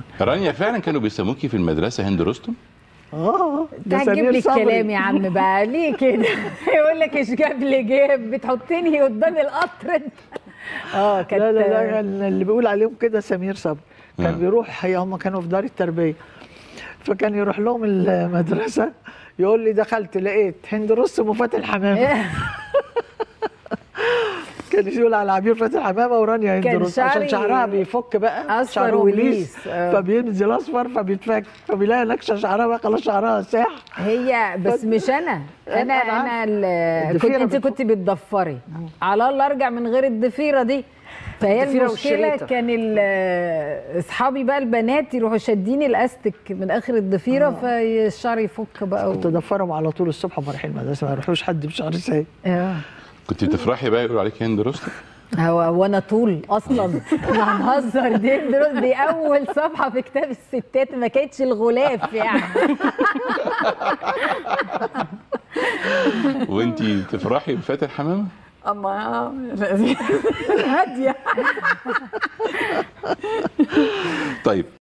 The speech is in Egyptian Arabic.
المأمون رانيا فعلا كانوا بيسموكي في المدرسه هند رستم اه ده هتجيب سمير لي صبري. الكلام يا عم بقى ليه كده يقول لك ايش جاب لي جيب بتحطني قدام القطر انت اه كانت لا لا لا كان اللي بيقول عليهم كده سمير صبري كان آه. بيروح هي هم كانوا في دار التربيه فكان يروح لهم المدرسه يقول لي دخلت لقيت هند رستم وفاتن حمامه كان يقول على عبير فاتن حمامه ورانيا هند كان رستم عشان شعري شعرها بيفك بقى أصفر شعره وليس. وليس آه. فبينزل اصفر فبيتفك فبيلاقي نكشه شعرها بقى خلاص شعرها ساح هي بس مش انا انا أنا عارفة. انا ال- كنت الضفيرة انت بتفك. كنت بتضفري على الله ارجع من غير الضفيره دي فهي الضفيرة المشكله والشريطة. كان ال- اصحابي بقى البنات يروحوا شادين الاستك من اخر الضفيره فالشعر يفك بقى كنت و... ادفرهم على طول الصبح وهم رايحين المدرسه ما يروحوش حد بشعر سايق آه. كنت بتفرحي بقى يقولوا عليك هند رستم هو وانا طول اصلا احنا هنهزر دي دروس دي اول صفحه في كتاب الستات ما كانتش الغلاف يعني وانتي تفرحي بفاتن حمامه اما هاديه طيب